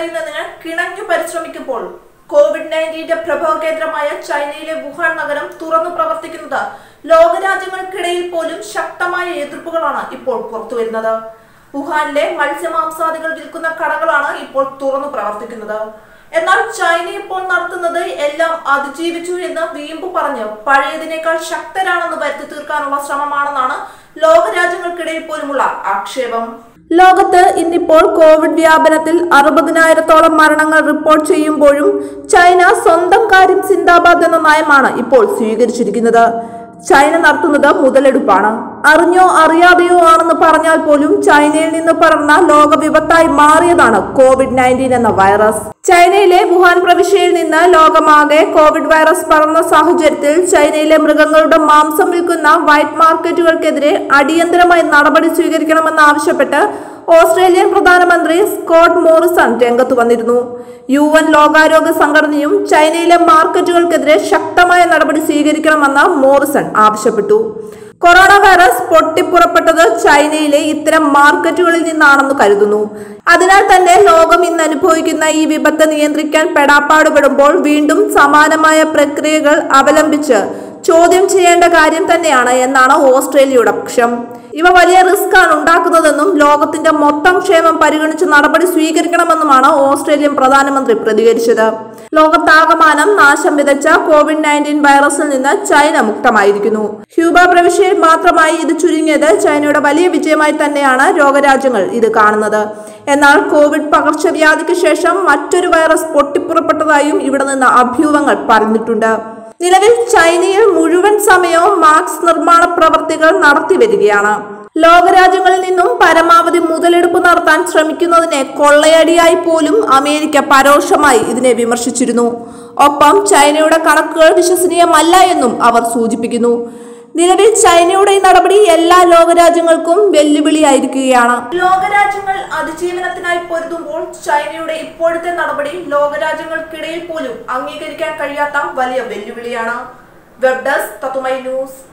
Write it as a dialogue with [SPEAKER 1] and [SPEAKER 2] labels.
[SPEAKER 1] തടയുന്നതിന് കിണഞ്ഞു പരിശ്രമിക്കുമ്പോൾ കോവിഡ് നയൻറ്റീന്റെ പ്രഭവ കേന്ദ്രമായ ചൈനയിലെ വുഹാൻ നഗരം തുറന്നു പ്രവർത്തിക്കുന്നത് ലോകരാജ്യങ്ങൾക്കിടയിൽ പോലും ശക്തമായ എതിർപ്പുകളാണ് ഇപ്പോൾ പുറത്തുവരുന്നത് വുഹാനിലെ മത്സ്യമാംസാദികൾ വിൽക്കുന്ന കടകളാണ് ഇപ്പോൾ തുറന്നു പ്രവർത്തിക്കുന്നത് എന്നാൽ ചൈന ഇപ്പോൾ നടത്തുന്നത് എല്ലാം അതിജീവിച്ചു എന്ന് വീമ്പ് പറഞ്ഞ് പഴയതിനേക്കാൾ ശക്തരാണെന്ന് വരുത്തി തീർക്കാനുള്ള ശ്രമമാണെന്നാണ് ലോകരാജ്യങ്ങൾക്കിടയിൽ പോലുമുള്ള ആക്ഷേപം ലോകത്ത് ഇന്നിപ്പോൾ കോവിഡ് വ്യാപനത്തിൽ അറുപതിനായിരത്തോളം മരണങ്ങൾ റിപ്പോർട്ട് ചെയ്യുമ്പോഴും ചൈന സ്വന്തം കാര്യം സിന്ദാബാദ് എന്ന നയമാണ് ഇപ്പോൾ സ്വീകരിച്ചിരിക്കുന്നത് ചൈന നടത്തുന്നത് മുതലെടുപ്പാണ് അറിഞ്ഞോ അറിയാതെയോ ആണെന്ന് പറഞ്ഞാൽ പോലും ചൈനയിൽ നിന്ന് പടർന്ന ലോകവിപത്തായി മാറിയതാണ് കോവിഡ് നയൻറ്റീൻ എന്ന വൈറസ് ചൈനയിലെ വുഹാൻ പ്രവിശ്യയിൽ നിന്ന് ലോകമാകെ കോവിഡ് വൈറസ് പടർന്ന സാഹചര്യത്തിൽ ചൈനയിലെ മൃഗങ്ങളുടെ മാംസം വിൽക്കുന്ന വൈറ്റ് മാർക്കറ്റുകൾക്കെതിരെ അടിയന്തരമായി നടപടി സ്വീകരിക്കണമെന്ന് ആവശ്യപ്പെട്ട് ഓസ്ട്രേലിയൻ പ്രധാനമന്ത്രി സ്കോട്ട് മോറിസൺ രംഗത്ത് വന്നിരുന്നു യു എൻ ലോകാരോഗ്യ സംഘടനയും ചൈനയിലെ മാർക്കറ്റുകൾക്കെതിരെ ശക്തമായ നടപടി സ്വീകരിക്കണമെന്ന് മോറിസൺ ആവശ്യപ്പെട്ടു കൊറോണ വൈറസ് പൊട്ടിപ്പുറപ്പെട്ടത് ചൈനയിലെ ഇത്തരം മാർക്കറ്റുകളിൽ നിന്നാണെന്ന് കരുതുന്നു അതിനാൽ തന്നെ ലോകം ഇന്ന് അനുഭവിക്കുന്ന ഈ വിപത്ത് നിയന്ത്രിക്കാൻ പെടാപ്പാടുപെടുമ്പോൾ വീണ്ടും സമാനമായ പ്രക്രിയകൾ അവലംബിച്ച് ചോദ്യം ചെയ്യേണ്ട കാര്യം തന്നെയാണ് എന്നാണ് ഓസ്ട്രേലിയയുടെ പക്ഷം ഇവ വലിയ റിസ്ക് ആണ് ഉണ്ടാക്കുന്നതെന്നും ലോകത്തിന്റെ മൊത്തം ക്ഷേമം പരിഗണിച്ച് നടപടി സ്വീകരിക്കണമെന്നുമാണ് ഓസ്ട്രേലിയൻ പ്രധാനമന്ത്രി പ്രതികരിച്ചത് ലോകത്താകമാനം നാശം വിതച്ച കോവിഡ് നയൻറ്റീൻ വൈറസിൽ നിന്ന് ചൈന മുക്തമായിരിക്കുന്നു ഹ്യൂബ പ്രവിശ്യയിൽ മാത്രമായി ഇത് ചുരുങ്ങിയത് ചൈനയുടെ വലിയ വിജയമായി തന്നെയാണ് ലോകരാജ്യങ്ങൾ ഇത് കാണുന്നത് എന്നാൽ കോവിഡ് പകർച്ചവ്യാധിക്ക് ശേഷം മറ്റൊരു വൈറസ് പൊട്ടിപ്പുറപ്പെട്ടതായും ഇവിടെ നിന്ന് അഭ്യൂഹങ്ങൾ പറഞ്ഞിട്ടുണ്ട് നിലവിൽ ചൈനയിൽ മുഴുവൻ സമയവും മാസ്ക് നിർമ്മാണ പ്രവർത്തികൾ നടത്തി വരികയാണ് ലോകരാജ്യങ്ങളിൽ നിന്നും പരമാവധി മുതലെടുപ്പ് നടത്താൻ ശ്രമിക്കുന്നതിനെ കൊള്ളയടിയായി പോലും അമേരിക്ക പരോക്ഷമായി ഇതിനെ വിമർശിച്ചിരുന്നു ഒപ്പം ചൈനയുടെ കണക്കുകൾ വിശ്വസനീയമല്ല എന്നും അവർ സൂചിപ്പിക്കുന്നു നിലവിൽ ചൈനയുടെ ഈ നടപടി എല്ലാ ലോകരാജ്യങ്ങൾക്കും വെല്ലുവിളിയായിരിക്കുകയാണ് ലോകരാജ്യങ്ങൾ അതിജീവനത്തിനായി പൊരുതുമ്പോൾ ചൈനയുടെ ഇപ്പോഴത്തെ നടപടി ലോകരാജ്യങ്ങൾക്കിടയിൽ പോലും അംഗീകരിക്കാൻ കഴിയാത്ത വലിയ വെല്ലുവിളിയാണ് വെബ് ഡെസ്ക് തത്തുമൈ ന്യൂസ്